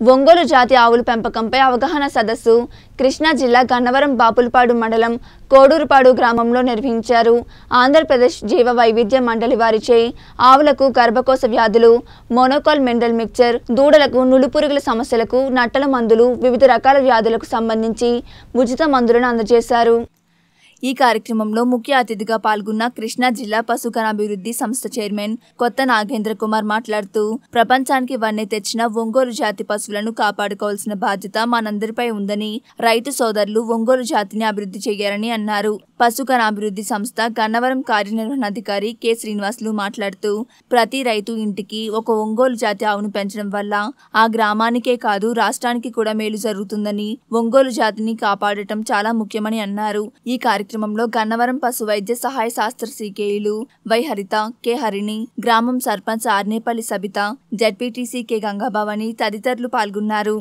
ఒంగోలు జాతి ఆవుల పెంపకంపై అవగాహన సదస్సు కృష్ణా జిల్లా గన్నవరం బాపులపాడు మండలం కోడూరుపాడు గ్రామంలో నిర్వహించారు ఆంధ్రప్రదేశ్ జీవ వైవిధ్య మండలి వారిచే ఆవులకు గర్భకోశ వ్యాధులు మోనోకాల్ మినరల్ మిక్చర్ దూడలకు నులుపురుగుల సమస్యలకు నట్టల మందులు వివిధ రకాల వ్యాధులకు సంబంధించి ఉచిత మందులను అందజేశారు ఈ కార్యక్రమంలో ముఖ్య అతిథిగా పాల్గొన్న కృష్ణా జిల్లా పశుగణాభివృద్ధి సంస్థ చైర్మన్ కొత్త నాగేంద్ర కుమార్ మాట్లాడుతూ ప్రపంచానికి వన్నె తెచ్చిన ఒంగోలు జాతి పశువులను కాపాడుకోవాల్సిన బాధ్యత మనందరిపై ఉందని రైతు సోదరులు ఒంగోలు జాతిని అభివృద్ధి చేయాలని అన్నారు పశుగణాభివృద్ధి సంస్థ గన్నవరం కార్యనిర్వహణాధికారి కె శ్రీనివాసులు మాట్లాడుతూ ప్రతి రైతు ఇంటికి ఒక ఒంగోలు జాతి ఆవును పెంచడం వల్ల ఆ గ్రామానికే కాదు రాష్ట్రానికి కూడా మేలు జరుగుతుందని ఒంగోలు జాతిని కాపాడటం చాలా ముఖ్యమని అన్నారు ఈ కార్యక్రమంలో గన్నవరం పశు వైద్య సహాయ శాస్త్ర సీకేయులు వై హరిత కె హరిణి గ్రామం సర్పంచ్ ఆర్నేపల్లి సబిత జడ్పీటీసీ కె గంగాభవాని తదితరులు పాల్గొన్నారు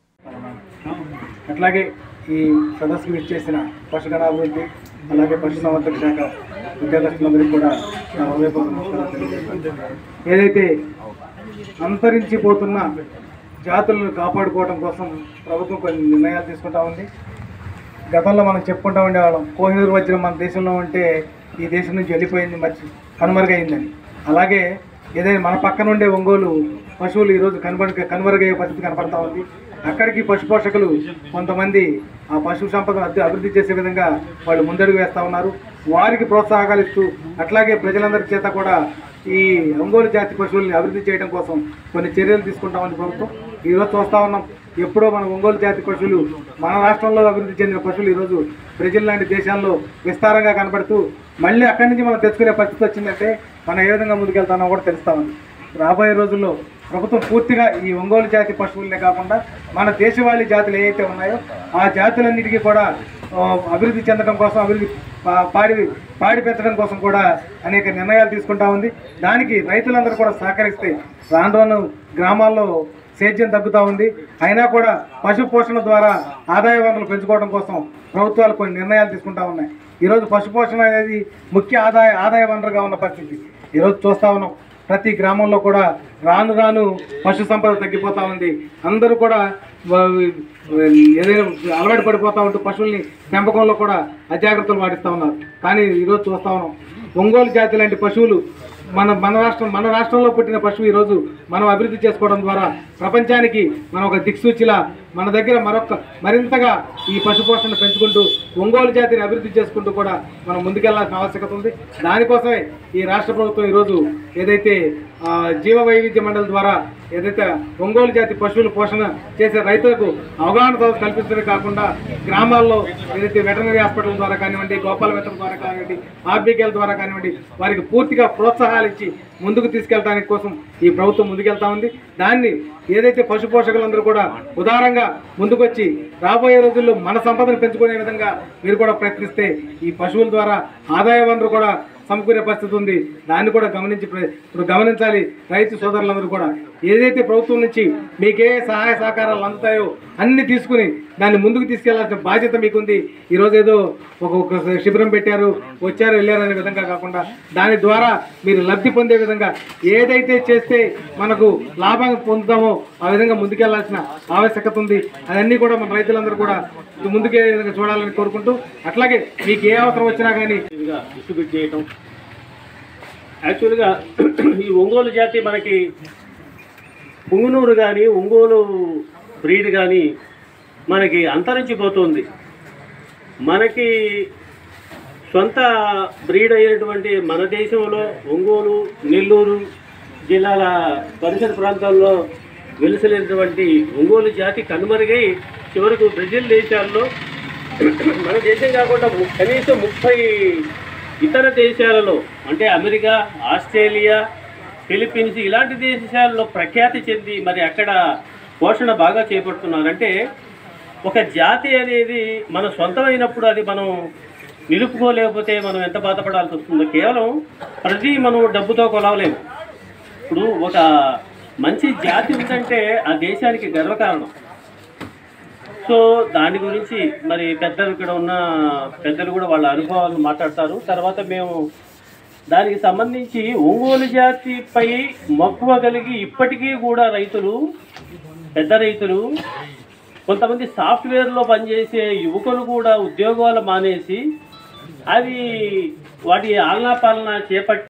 అట్లాగే ఈ సదస్సుకు ఇచ్చేసిన పశుగణాభివృద్ధి అలాగే పశుసంవర్ధక శాఖ ఉద్యోగస్తులందరికీ కూడా నా హృదయపూర్వక నమస్కారాలు తెలియజేస్తున్నాను. ఏదైతే అంతరించిపోతున్న జాతులను కాపాడుకోవడం కోసం ప్రభుత్వం కొన్ని నిర్ణయాలు తీసుకుంటా ఉంది గతంలో మనం చెప్పుకుంటా ఉండేవాళ్ళం కోహినూరు వజ్రం మన దేశంలో ఉంటే ఈ దేశం నుంచి వెళ్ళిపోయింది మర్చి కనుమరుగైందని అలాగే ఏదైనా మన పక్కన ఉండే ఒంగోలు పశువులు ఈరోజు కనుమరుగు కనుమరుగయ్యే పరిస్థితి కనపడతా ఉంది అక్కడికి పశు పోషకులు కొంతమంది ఆ పశు సంపదను అద్దు అభివృద్ధి చేసే విధంగా వాళ్ళు ముందడుగు వేస్తూ ఉన్నారు వారికి ప్రోత్సాహకాలు ఇస్తూ అట్లాగే ప్రజలందరి చేత కూడా ఈ ఒంగోలు జాతి పశువుల్ని అభివృద్ధి చేయడం కోసం కొన్ని చర్యలు తీసుకుంటామని ప్రభుత్వం ఈరోజు చూస్తా ఉన్నాం ఎప్పుడో మన ఒంగోలు జాతి పశువులు మన రాష్ట్రంలో అభివృద్ధి చెందిన పశువులు ఈరోజు బ్రెజిల్ లాంటి దేశాల్లో విస్తారంగా కనబడుతూ మళ్ళీ అక్కడి నుంచి మనం తెచ్చుకునే పరిస్థితి వచ్చిందంటే మనం ఏ విధంగా ముందుకెళ్తామో కూడా తెలుస్తా ఉంది రాబోయే రోజుల్లో ప్రభుత్వం పూర్తిగా ఈ ఒంగోలు జాతి పశువులనే కాకుండా మన దేశవాళీ జాతులు ఏవైతే ఉన్నాయో ఆ జాతులన్నిటికీ కూడా ఆ, అభివృద్ధి చెందడం కోసం అభివృద్ధి పా- పాడి పాడి పెంచడం కోసం కూడా అనేక నిర్ణయాలు తీసుకుంటా ఉంది దానికి రైతులందరూ కూడా సహకరిస్తే రాను రాను గ్రామాల్లో సేద్యం తగ్గుతూ ఉంది అయినా కూడా పశు పోషణ ద్వారా ఆదాయ వనరులు పెంచుకోవడం కోసం ప్రభుత్వాలు కొన్ని నిర్ణయాలు తీసుకుంటా ఉన్నాయి ఈరోజు పశు పోషణ అనేది ముఖ్య ఆదాయ ఆదాయ వనరుగా ఉన్న పరిస్థితి ఈరోజు చూస్తా ఉన్నాం ప్రతి గ్రామంలో కూడా రాను రాను పశు సంపద తగ్గిపోతూ ఉంది అందరూ కూడా వా- ఏదైనా అలవాటు పడిపోతూ ఉంటూ పశువుల్ని పెంపకంలో కూడా అజాగ్రత్తలు పాటిస్తూ ఉన్నారు కానీ ఈరోజు చూస్తా ఉన్నాం ఒంగోలు జాతి లాంటి పశువులు మన మన రాష్ట్రం మన రాష్ట్రంలో పుట్టిన పశువు ఈరోజు మనం అభివృద్ధి చేసుకోవడం ద్వారా ప్రపంచానికి మనం ఒక దిక్సూచిలా మన దగ్గర మరొక మరింతగా ఈ పశు పోషణ పెంచుకుంటూ ఒంగోలు జాతిని అభివృద్ధి చేసుకుంటూ కూడా మనం ముందుకెళ్లాల్సిన ఆవశ్యకత ఉంది దానికోసమే ఈ రాష్ట్ర ప్రభుత్వం ఈరోజు ఏదైతే ఆ, జీవ వైవిధ్య మండలి ద్వారా ఏదైతే ఒంగోలు జాతి పశువుల పోషణ చేసే రైతులకు అవగాహన సదస్సు కల్పించడమే కాకుండా గ్రామాల్లో ఏదైతే వెటనరీ హాస్పిటల్ ద్వారా కానివ్వండి గోపాల మిత్రం ద్వారా కానివ్వండి ఆర్బీకేల ద్వారా కానివ్వండి వారికి పూర్తిగా ప్రోత్సాహాలు ఇచ్చి ముందుకు తీసుకెళ్ళడానికి కోసం ఈ ప్రభుత్వం ముందుకెళ్తా ఉంది దాన్ని ఏదైతే పశు పోషకులందరూ కూడా ఉదారంగా ముందుకొచ్చి రాబోయే రోజుల్లో మన సంపదను పెంచుకునే విధంగా మీరు కూడా ప్రయత్నిస్తే ఈ పశువుల ద్వారా ఆదాయ వనరు కూడా సమకూరే పరిస్థితి ఉంది దాన్ని కూడా గమనించి ప్ర- ఇప్పుడు గమనించాలి రైతు సోదరులందరూ కూడా ఏదైతే ప్రభుత్వం నుంచి మీకే సహాయ సహకారాలు అందుతాయో అన్ని తీసుకుని దాన్ని ముందుకు తీసుకెళ్లాల్సిన బాధ్యత మీకుంది ఈరోజు ఏదో ఒక ఒక శిబిరం పెట్టారు వచ్చారు వెళ్ళారు అనే విధంగా కాకుండా దాని ద్వారా మీరు లబ్ధి పొందే విధంగా ఏదైతే చేస్తే మనకు లాభం పొందుతామో ఆ విధంగా ముందుకెళ్లాల్సిన ఆవశ్యకత ఉంది అవన్నీ కూడా మన రైతులందరూ కూడా ముందుకే విధంగా చూడాలని కోరుకుంటూ అట్లాగే మీకు ఏ అవసరం వచ్చినా కానీ ఇదిగా డిస్ట్రిబ్యూట్ చేయటం యాక్చువల్గా ఈ ఒంగోలు జాతి మనకి పుంగునూరు కానీ ఒంగోలు బ్రీడ్ కానీ మనకి అంతరించిపోతుంది మనకి సొంత బ్రీడ్ అయినటువంటి మన దేశంలో ఒంగోలు నెల్లూరు జిల్లాల పరిసర ప్రాంతాల్లో వెలుసలేనటువంటి ఒంగోలు జాతి కనుమరుగై చివరకు బ్రెజిల్ దేశాల్లో మన దేశం కాకుండా ము- కనీసం ముప్పై ఇతర దేశాలలో అంటే అమెరికా ఆస్ట్రేలియా ఫిలిప్పీన్స్ ఇలాంటి దేశాల్లో ప్రఖ్యాతి చెంది మరి అక్కడ పోషణ బాగా చేపడుతున్నారు అంటే ఒక జాతి అనేది మన సొంతమైనప్పుడు అది మనం నిలుపుకోలేకపోతే మనం ఎంత బాధపడాల్సి వస్తుందో కేవలం ప్రతి మనం డబ్బుతో కొలవలేము ఇప్పుడు ఒక మంచి జాతి ఉందంటే ఆ దేశానికి గర్వకారణం సో దాని గురించి మరి పెద్దలు ఇక్కడ ఉన్న పెద్దలు కూడా వాళ్ళ అనుభవాలు మాట్లాడతారు తర్వాత మేము దానికి సంబంధించి ఒంగోలు జాతిపై మక్కువ కలిగి ఇప్పటికీ కూడా రైతులు పెద్ద రైతులు కొంతమంది సాఫ్ట్వేర్లో పనిచేసే యువకులు కూడా ఉద్యోగాలు మానేసి అవి వాటి ఆలనా పాలన చేపట్టి